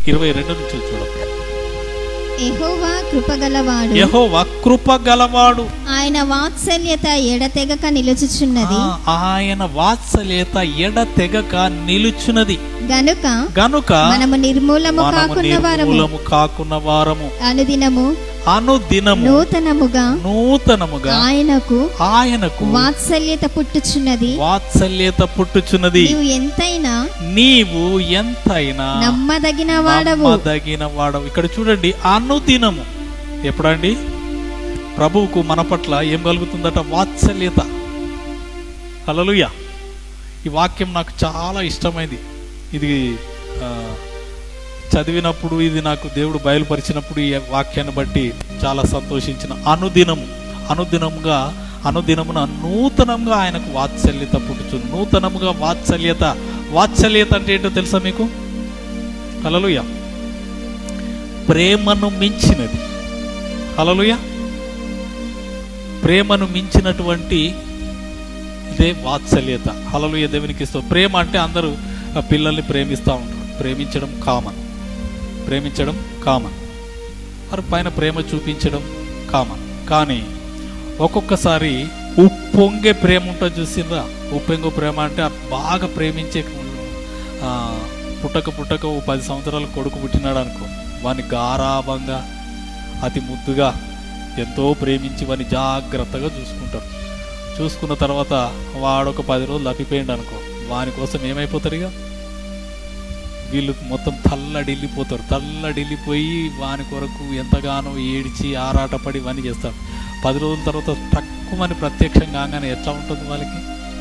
ఇరవై రెండు నుంచి చూడము యెహోవా కృపగలవాడు యెహోవా కృప గలవాడు ఆయన వాత్సల్యత ఎడతెగక నిలుచుచున్నది ఆ, ఆయన వాత్సల్యత ఎడ తెగక నిలుచున్నది గనుక గనుక మనము నిర్మూలము మనము కాకున్న వారము నిర్మూలము కాకున్న వారము అనుదినము అనుదినము నూతనముగా నూతనముగా ఆయనకు ఆయనకు వాత్సల్యత పుట్టుచున్నది వాత్సల్యత పుట్టుచున్నది నీవు ఎంతైనా నీవు ఎంతైనా నమ్మదగిన వాడవు నమ్మదగిన వాడవు ఇక్కడ చూడండి అనుదినము ఎప్పుడండి ప్రభువుకు మన పట్ల ఏం కలుగుతుందట వాత్సల్యత హల్లెలూయా ఈ వాక్యం నాకు చాలా ఇష్టమైంది ఇది ఆ, చదివినప్పుడు ఇది నాకు దేవుడు బయలుపరిచినప్పుడు ఈ వాక్యాన్ని బట్టి చాలా సంతోషించిన అనుదినము అనుదినముగా అనుదినమున నూతనంగా ఆయనకు వాత్సల్యత పుట్టుచును నూతనముగా వాత్సల్యత వాత్సల్యత అంటే ఏంటో తెలుసా మీకు హల్లెలూయ ప్రేమను మించినది హల్లెలూయ ప్రేమను మించినటువంటి ఇదే వాత్సల్యత హల్లెలూయ దేవునికి ఇస్తాం ప్రేమ అంటే అందరూ ఆ పిల్లల్ని ప్రేమిస్తూ ఉంటారు ప్రేమించడం కామన్ ప్రేమించడం కామన్ వారి పైన ప్రేమ చూపించడం కామన్ కానీ ఒక్కొక్కసారి ఉప్పొంగే ప్రేమ ఉంటుంది చూసిందా ఉప్పొంగే ప్రేమ అంటే ఆ బాగా ప్రేమించే ఆ, పుట్టక పుట్టక ఓ పది సంవత్సరాల కొడుకు పుట్టినాడు అనుకో వాని గారాభంగా అతి ముద్దుగా ఎంతో ప్రేమించి వాని జాగ్రత్తగా చూసుకుంటారు చూసుకున్న తర్వాత వాడొక పది రోజులు తప్పిపోయిండు అనుకో వాని కోసం ఏమైపోతారు ఇక వీళ్ళు మొత్తం తల్లడిల్లిపోతారు తల్లడిల్లిపోయి వాని కొరకు ఎంతగానో ఏడిచి ఆరాటపడి ఇవన్నీ చేస్తారు పది రోజుల తర్వాత తక్కువని ప్రత్యక్షం కాగానే ఎట్లా ఉంటుంది వాళ్ళకి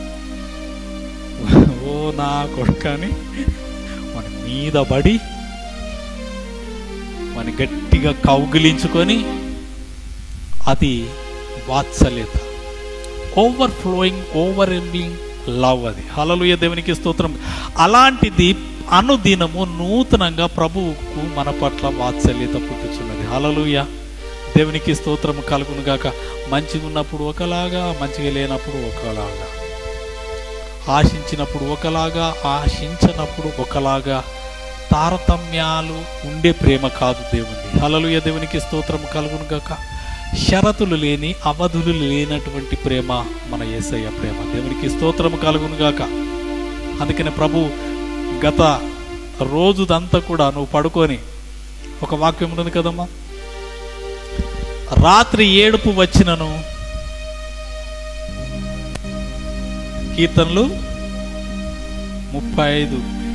ఓ నా కొడుకని మన మీద పడి మన గట్టిగా కౌగిలించుకొని అది వాత్సల్యత ఓవర్ ఫ్లోయింగ్ ఓవర్ లవ్ అది హలలుయ దేవునికి స్తోత్రం అలాంటిది అనుదినము నూతనంగా ప్రభువుకు మన పట్ల వాత్సల్యత పుట్టుచున్నది హలలుయ దేవునికి స్తోత్రం కలుగును గాక మంచిగా ఉన్నప్పుడు ఒకలాగా మంచిగా లేనప్పుడు ఒకలాగా ఆశించినప్పుడు ఒకలాగా ఆశించనప్పుడు ఒకలాగా తారతమ్యాలు ఉండే ప్రేమ కాదు దేవుని హలలుయ దేవునికి స్తోత్రం కలుగును గాక షరతులు లేని అవధులు లేనటువంటి ప్రేమ మన యేసయ్య ప్రేమ దేవునికి స్తోత్రం కలుగును గాక అందుకనే ప్రభు గత రోజుదంతా కూడా నువ్వు పడుకొని ఒక వాక్యం ఉన్నది కదమ్మా రాత్రి ఏడుపు వచ్చినను కీర్తనలు ముప్పై ఐదు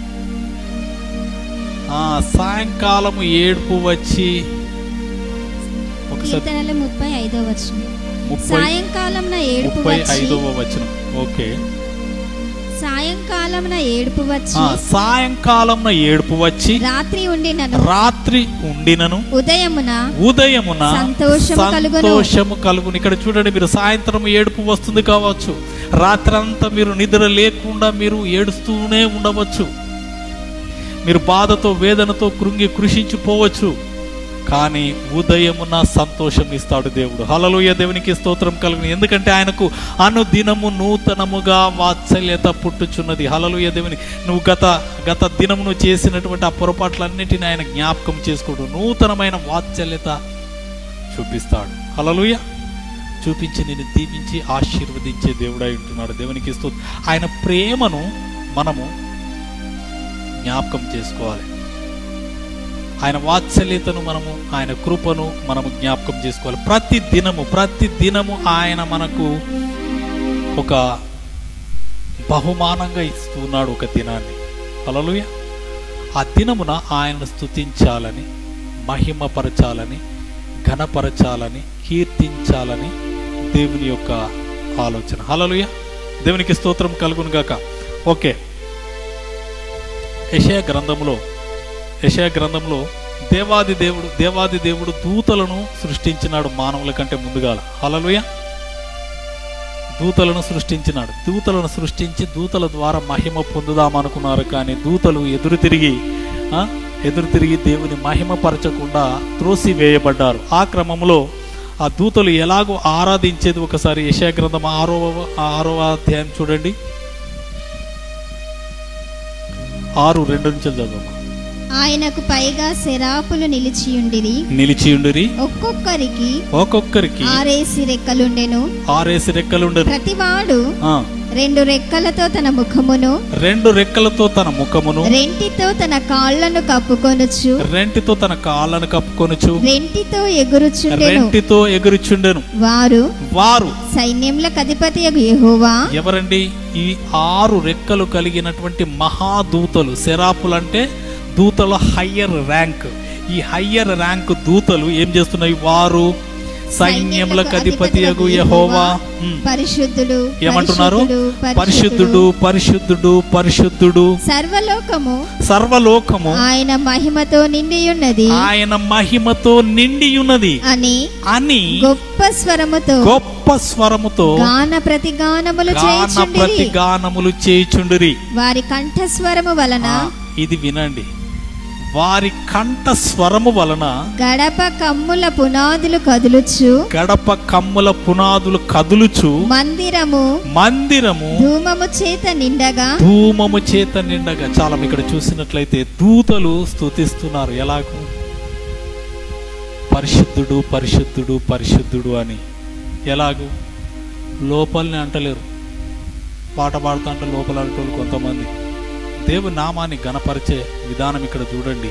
ఆ, సాయంకాలము ఏడుపు వచ్చి ఒకసారి కీర్తనలు ముప్పై ఐదో వచనం ముప్పై సాయంకాలం ఏడుపు ముప్పై వచ్చి ఐదవ వచనం ఓకే సాయంకాలం ఏడుపు వచ్చి ఆ, సాయంకాలమున ఏడుపు వచ్చి రాత్రి ఉండినను రాత్రి ఉండినను ఉదయమున ఉదయమున సంతోషము కలుగును. సంతోషము కలుగును ఇక్కడ చూడండి మీరు సాయంత్రం ఏడుపు వస్తుంది కావచ్చు రాత్రంతా మీరు నిద్ర లేకుండా మీరు ఏడుస్తూనే ఉండవచ్చు మీరు బాధతో వేదనతో కృంగి కృషించిపోవచ్చు కానీ ఉదయమున సంతోషం ఇస్తాడు దేవుడు హలలోయ దేవునికి స్తోత్రం కలుగును ఎందుకంటే ఆయనకు అనుదినము నూతనముగా వాత్సల్యత పుట్టుచున్నది హలలోయ దేవుని నువ్వు గత గత దినమును చేసినటువంటి ఆ పొరపాట్లన్నిటిని ఆయన జ్ఞాపకం చేసుకోడు నూతనమైన వాత్సల్యత చూపిస్తాడు హలలుయ చూపించి నేను దీవించి ఆశీర్వదించే దేవుడై ఉంటున్నాడు దేవునికి ఇస్తూ ఆయన ప్రేమను మనము జ్ఞాపకం చేసుకోవాలి ఆయన వాత్సల్యతను మనము ఆయన కృపను మనము జ్ఞాపకం చేసుకోవాలి ప్రతి దినము ప్రతి దినము ఆయన మనకు ఒక బహుమానంగా ఇస్తున్నాడు ఒక దినాన్ని హల్లెలూయ ఆ దినమున ఆయనను స్తుతించాలని మహిమపరచాలని ఘనపరచాలని కీర్తించాలని దేవుని యొక్క ఆలోచన హల్లెలూయ దేవునికి స్తోత్రం కలుగును గాక ఓకే యెషయా గ్రంథంలో యెషయా గ్రంథంలో దేవాది దేవుడు దేవాది దేవుడు దూతలను సృష్టించినాడు మానవుల కంటే ముందుగాల హల్లెలూయ దూతలను సృష్టించినాడు దూతలను సృష్టించి దూతల ద్వారా మహిమ పొందుదామనుకున్నారు కానీ దూతలు ఎదురు తిరిగి ఆ, ఎదురు తిరిగి దేవుని మహిమపరచకుండా త్రోసి వేయబడ్డారు ఆ క్రమంలో ఆ దూతలు ఎలాగో ఆరాధించేది ఒకసారి యశా గ్రంథం ఆరో ఆరవ అధ్యాయం చూడండి ఆరు రెండు నుంచి చదవమ్మా ఆయనకు పైగా శరాపులు నిలిచియుండిరి నిలిచియుండిరి ఒక్కొక్కరికి ఒక్కొక్కరికి ఆరేసి రెక్కలుండెను ఆరేసి రెక్కలుండరు ప్రతివాడు ఆ, రెండు రెక్కలతో తన ముఖమును రెండు రెక్కలతో తన ముఖమును రెంటితో తన కాళ్లను కప్పుకొనుచు రెంటితో తన కాళ్ళను కప్పుకొనుచు రెంటితో ఎగురుచుండెను రెంటితో ఎగురుచుండెను వారు వారు సైన్యములకు అధిపతి యెహోవా ఎవరండి ఈ ఆరు రెక్కలు కలిగినటువంటి మహాదూతలు సెరాపులు అంటే దూతల హయ్యర్ ర్యాంక్ ఈ హయ్యర్ ర్యాంక్ దూతలు ఏం చేస్తున్నాయి వారు సైన్యములకు అధిపతి యగు యహోవా ఉమ్. పరిశుద్ధుడు ఏమంటున్నారు పరిశుద్ధుడు, పరిశుద్ధుడు పరిశుద్ధుడు పరిశుద్ధుడు సర్వలోకము సర్వలోకము ఆయన మహిమతో నిండి ఉన్నది ఆయన మహిమతో నిండి ఉన్నది అని అని గొప్ప స్వరముతో గొప్ప స్వరముతో గాన ప్రతిగానములు గాన చేయుచుండిరి ప్రతిగానములు చేయుచుండిరి వారి కంఠస్వరము వలన ఆ, ఇది వినండి వారి కంఠ స్వరము వలన గడప కమ్ముల పునాదులు కదులుచు గడప కమ్ముల పునాదులు కదులుచు మందిరము మందిరము ధూమము చేత నిండగా ధూమము చేత నిండగా చాలా ఇక్కడ చూసినట్లయితే దూతలు స్తుతిస్తున్నారు ఎలాగూ పరిశుద్ధుడు పరిశుద్ధుడు పరిశుద్ధుడు అని ఎలాగూ లోపలనే అంటలేరు పాట పాడుతూ అంటే లోపల అంటోళ్ళు కొంతమంది దేవుని నామాన్ని గణపరిచే విధానం ఇక్కడ చూడండి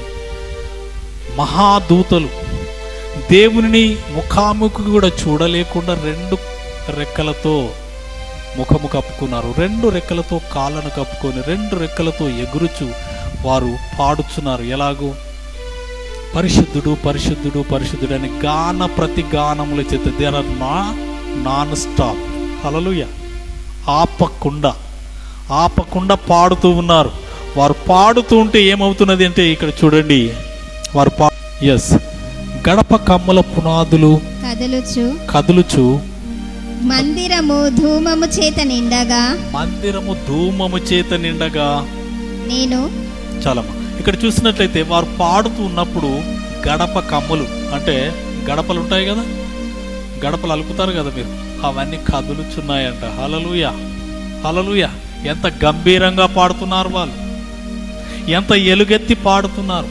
మహాదూతలు దేవునిని ముఖాముఖి కూడా చూడలేకుండా రెండు రెక్కలతో ముఖము కప్పుకున్నారు రెండు రెక్కలతో కాళ్ళను కప్పుకొని రెండు రెక్కలతో ఎగురుచు వారు పాడుచున్నారు ఎలాగూ పరిశుద్ధుడు పరిశుద్ధుడు పరిశుద్ధుడు అని గాన ప్రతి గానముల చేత దేర్ ఆర్ నా నాన్ స్టాప్ హలలుయ ఆపకుండా ఆపకుండా పాడుతూ ఉన్నారు వారు పాడుతూ ఉంటే ఏమవుతున్నది అంటే ఇక్కడ చూడండి వారు పా ఎస్ గడప కమ్మల పునాదులు కదులుచు కదులుచు మందిరము ధూమము చేత నిండగా మందిరము ధూమము చేత నిండగా నేను చాలమ్మ ఇక్కడ చూసినట్లయితే వారు పాడుతూ ఉన్నప్పుడు గడప కమ్ములు అంటే గడపలు ఉంటాయి కదా గడపలు అలుపుతారు కదా మీరు అవన్నీ కదులుచున్నాయంట హలలుయ హలలుయ ఎంత గంభీరంగా పాడుతున్నారు వాళ్ళు ఎంత ఎలుగెత్తి పాడుతున్నారు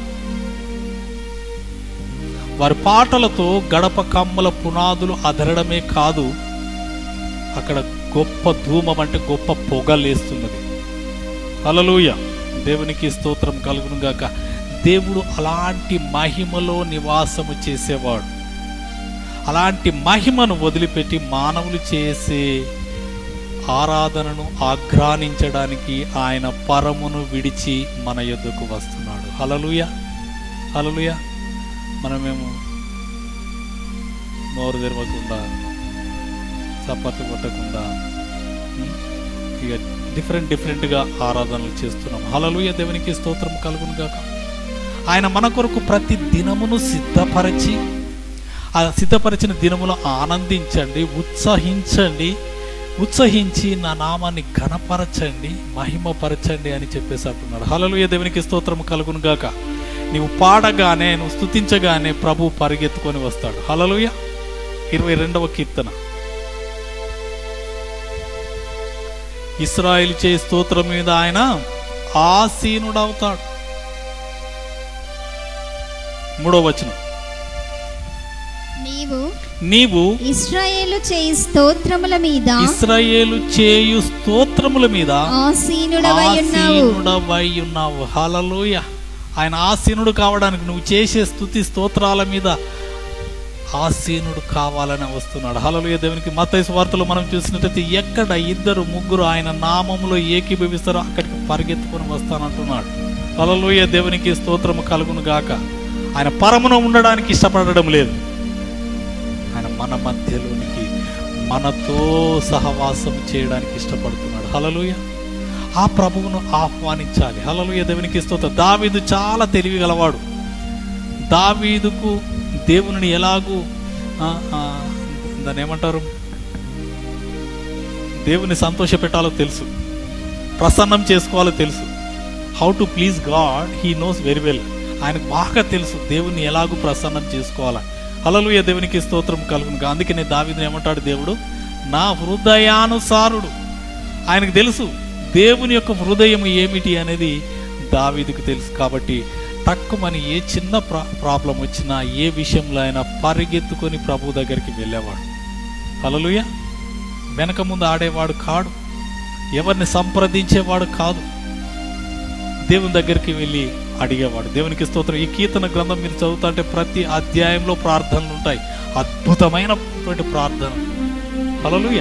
వారి పాటలతో గడప కమ్మల పునాదులు అదరడమే కాదు అక్కడ గొప్ప ధూమం అంటే గొప్ప పొగలేస్తున్నది హలలుయ దేవునికి స్తోత్రం కలుగును గాక దేవుడు అలాంటి మహిమలో నివాసము చేసేవాడు అలాంటి మహిమను వదిలిపెట్టి మానవులు చేసే ఆరాధనను ఆఘ్రానించడానికి ఆయన పరమును విడిచి మన యొద్దకు వస్తున్నాడు హలలుయ హలలుయ మనమేమో నోరు తెరవకుండా చప్పట్లు కొట్టకుండా ఉం, ఇక డిఫరెంట్ డిఫరెంట్గా ఆరాధనలు చేస్తున్నాం హలలుయ దేవునికి స్తోత్రం కలుగును గాక ఆయన మన కొరకు ప్రతి దినమును సిద్ధపరచి ఆ సిద్ధపరిచిన దినములో ఆనందించండి ఉత్సహించండి ఉత్సహించి నా నామాన్ని ఘనపరచండి మహిమపరచండి అని చెప్పేసి అంటున్నాడు హలలుయ దేవునికి స్తోత్రం కలుగును గాక నీవు పాడగానే నువ్వు స్తుతించగానే ప్రభు పరిగెత్తుకొని వస్తాడు హలలుయ ఇరవై రెండవ కీర్తన ఇస్రాయిల్ చే స్తోత్రం మీద ఆయన ఆసీనుడవుతాడు మూడో వచనం నీవు నీవు ఇస్రాయేలు చేయి స్తోత్రముల మీద ఇస్రాయేలు చేయు స్తోత్రముల మీద ఆసీనుడవై ఉన్నావు ఆసీనుడవై ఉన్నావు హలలుయ ఆయన ఆసీనుడు కావడానికి నువ్వు చేసే స్తుతి స్తోత్రాల మీద ఆసీనుడు కావాలని వస్తున్నాడు హలలుయ దేవునికి మత్తయి వార్తలు మనం చూసినట్టయితే ఎక్కడ ఇద్దరు ముగ్గురు ఆయన నామములో ఏకీభవిస్తారో అక్కడికి పరిగెత్తుకొని వస్తానంటున్నాడు హలలుయ దేవునికి స్తోత్రము కలుగును గాక ఆయన పరమున ఉండడానికి ఇష్టపడడం లేదు ఆయన మన మధ్యలోనికి మనతో సహవాసం చేయడానికి ఇష్టపడుతున్నాడు హలలుయ ఆ ప్రభువును ఆహ్వానించాలి హలలుయ దేవునికి స్తోత్రం దావీదు చాలా తెలివి గలవాడు దావీదుకు దేవుని ఎలాగూ ఆ, ఆ, దాన్ని ఏమంటారు దేవుని సంతోష పెట్టాలో తెలుసు ప్రసన్నం చేసుకోవాలో తెలుసు how to please God he knows very well ఆయనకు బాగా తెలుసు దేవుని ఎలాగూ ప్రసన్నం చేసుకోవాలా హలలుయ దేవునికి స్తోత్రం కలుగును అందుకనే దావీదుని ఏమంటాడు దేవుడు నా హృదయానుసారుడు ఆయనకు తెలుసు దేవుని యొక్క హృదయం ఏమిటి అనేది దావీదుకు తెలుసు కాబట్టి టక్కుమని ఏ చిన్న ప్రా ప్రాబ్లం వచ్చినా ఏ విషయంలో అయినా పరిగెత్తుకొని ప్రభు దగ్గరికి వెళ్ళేవాడు హలలుయ వెనక ముందు ఆడేవాడు కాడు ఎవరిని సంప్రదించేవాడు కాదు దేవుని దగ్గరికి వెళ్ళి అడిగేవాడు దేవునికి స్తోత్రం ఈ కీర్తన గ్రంథం మీరు చదువుతుంటే ప్రతి అధ్యాయంలో ప్రార్థనలు ఉంటాయి అద్భుతమైనటువంటి ప్రార్థన హలలుయ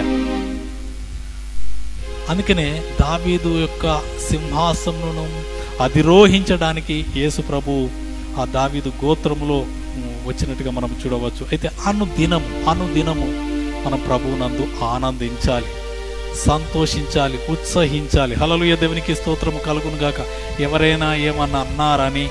అందుకనే దావీదు యొక్క సింహాసనం అధిరోహించడానికి యేసు ప్రభు ఆ దావీదు గోత్రములో వచ్చినట్టుగా మనం చూడవచ్చు అయితే అను దినము అను దినము మన ప్రభువునందు ఆనందించాలి సంతోషించాలి ఉత్సహించాలి హలలుయ దేవునికి స్తోత్రము కలుగును గాక ఎవరైనా ఏమన్నా అన్నారని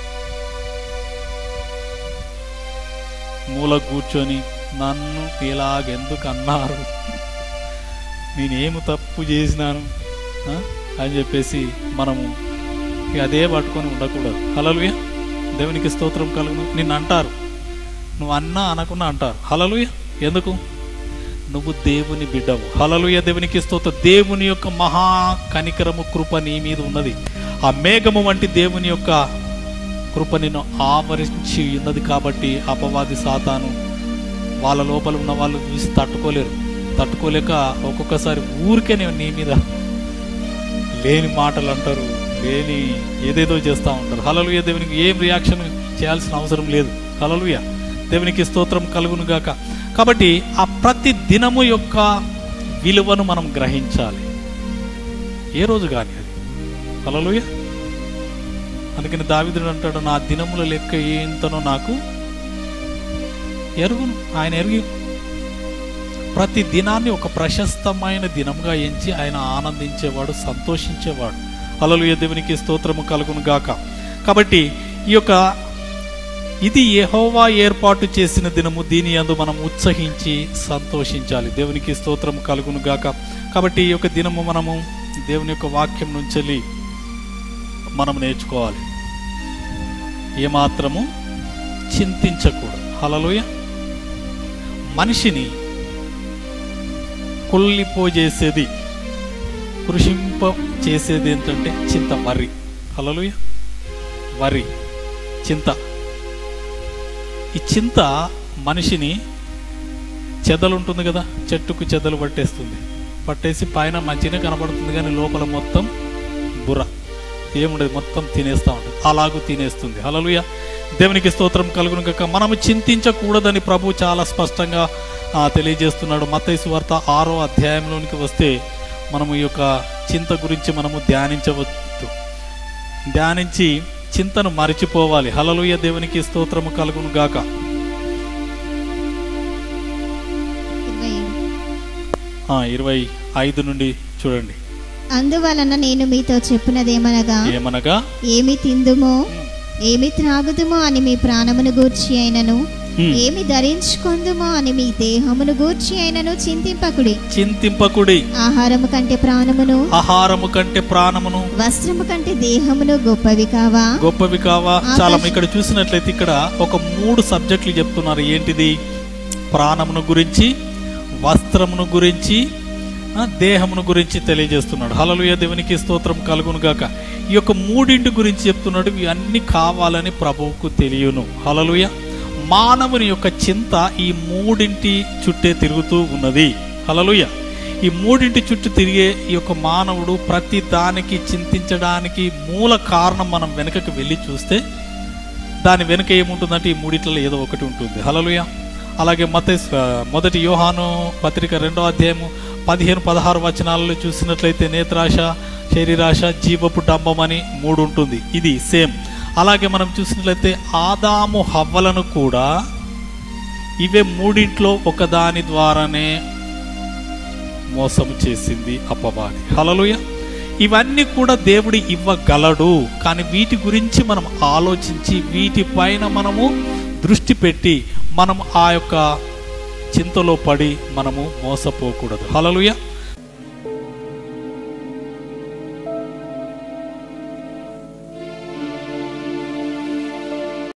మూల కూర్చొని నన్ను ఇలాగెందుకు అన్నారు నేనేమి తప్పు చేసినాను ఆ? అని చెప్పేసి మనము ఇక అదే పట్టుకొని ఉండకూడదు హలలుయ దేవునికి స్తోత్రం కలుగును నిన్ను అంటారు నువ్వు అన్నా అనకుండా అంటారు హలలుయ ఎందుకు నువ్వు దేవుని బిడ్డవు హలలుయ దేవునికి స్తోత్రం దేవుని యొక్క మహా కనికరము కృప నీ మీద ఉన్నది ఆ మేఘము వంటి దేవుని యొక్క కృప నిన్ను ఆవరించి ఉన్నది కాబట్టి అపవాది సాతాను వాళ్ళ లోపల ఉన్న వాళ్ళు చూసి తట్టుకోలేరు తట్టుకోలేక ఒక్కొక్కసారి ఊరికే నేను నీ మీద లేని మాటలు అంటారు లేని ఏదేదో చేస్తూ ఉంటారు హలలుయ దేవునికి ఏం రియాక్షన్ చేయాల్సిన అవసరం లేదు హలలుయ దేవునికి స్తోత్రం కలుగును గాక కాబట్టి ఆ ప్రతి దినము యొక్క విలువను మనం గ్రహించాలి ఏ రోజు కానీ అది హలలుయ అందుకని దావిదుడు అంటాడు నా దినముల లెక్క ఏంతనో నాకు ఎరుగును ఆయన ఎరిగి ప్రతి దినాన్ని ఒక ప్రశస్తమైన దినంగా ఎంచి ఆయన ఆనందించేవాడు సంతోషించేవాడు అలలు దేవునికి స్తోత్రము కలుగును గాక కాబట్టి ఈ యొక్క ఇది యెహోవా ఏర్పాటు చేసిన దినము దీని యందు మనం ఉత్సహించి సంతోషించాలి దేవునికి స్తోత్రము కలుగును గాక కాబట్టి ఈ యొక్క దినము మనము దేవుని యొక్క వాక్యం నుంచి మనం నేర్చుకోవాలి ఏమాత్రము చింతించకూడదు హలలోయ మనిషిని కుళ్ళిపోజేసేది కృషింప చేసేది ఏంటంటే చింత వరి హలలుయ వరి చింత ఈ చింత మనిషిని చెదలు ఉంటుంది కదా చెట్టుకు చెదలు పట్టేస్తుంది పట్టేసి పైన మంచిగా కనబడుతుంది కానీ లోపల మొత్తం బుర్ర ఏముండదు మొత్తం తినేస్తూ ఉంటుంది అలాగూ తినేస్తుంది హలలుయ దేవునికి స్తోత్రం కలుగును కాక మనము చింతించకూడదని ప్రభు చాలా స్పష్టంగా ఆ, తెలియజేస్తున్నాడు మత్తయి వార్త ఆరో అధ్యాయంలోనికి వస్తే మనము ఈ యొక్క చింత గురించి మనము ధ్యానించవచ్చు ధ్యానించి చింతను మరిచిపోవాలి హలలుయ దేవునికి స్తోత్రము కలుగును గాక ఇరవై ఏడు. ఆ, ఇరవై ఐదు నుండి చూడండి అందువలన నేను మీతో చెప్పినదేమనగా ఏమనగా ఏమి తిందుమో ఏమి త్రాగుదుమో అని మీ ప్రాణమును గూర్చి అయినను హ్మ్. ఏమి ధరించుకుందుమో అని మీ దేహమును గూర్చి అయినను చింతింపకుడి చింతింపకుడి ఆహారము కంటే ప్రాణమును ఆహారము కంటే ప్రాణమును వస్త్రము కంటే దేహమును గొప్పవి కావా గొప్పవి కావా ఆకాశ- చాలా ఇక్కడ చూసినట్లయితే ఇక్కడ ఒక మూడు సబ్జెక్టులు చెప్తున్నారు ఏంటిది ప్రాణమును గురించి వస్త్రమును గురించి ఆ, దేహమును గురించి తెలియజేస్తున్నాడు హలలుయ దేవునికి స్తోత్రం కలుగును గాక ఈ యొక్క మూడింటి గురించి చెప్తున్నాడు ఇవి అన్ని కావాలని ప్రభువుకు తెలియను హలలుయ మానవుని యొక్క చింత ఈ మూడింటి చుట్టే తిరుగుతూ ఉన్నది హలలుయ ఈ మూడింటి చుట్టూ తిరిగే ఈ యొక్క మానవుడు ప్రతి దానికి చింతించడానికి మూల కారణం మనం వెనుకకి వెళ్ళి చూస్తే దాని వెనుక ఏముంటుందంటే ఈ మూడిట్లలో ఏదో ఒకటి ఉంటుంది హలలుయ అలాగే మత మొదటి యోహాను పత్రిక రెండో అధ్యాయము పదిహేను పదహారు వచనాలలో చూసినట్లయితే నేత్రాశ శరీరాశ జీవపు డంబం అని మూడు ఉంటుంది ఇది సేమ్ అలాగే మనం చూసినట్లయితే ఆదాము హవ్వలను కూడా ఇవే మూడింట్లో ఒకదాని ద్వారానే మోసము చేసింది అపవాది హలలుయ ఇవన్నీ కూడా దేవుడు ఇవ్వగలడు కానీ వీటి గురించి మనం ఆలోచించి వీటిపైన మనము దృష్టి పెట్టి మనం ఆ యొక్క చింతలో పడి మనము మోసపోకూడదు హలలుయ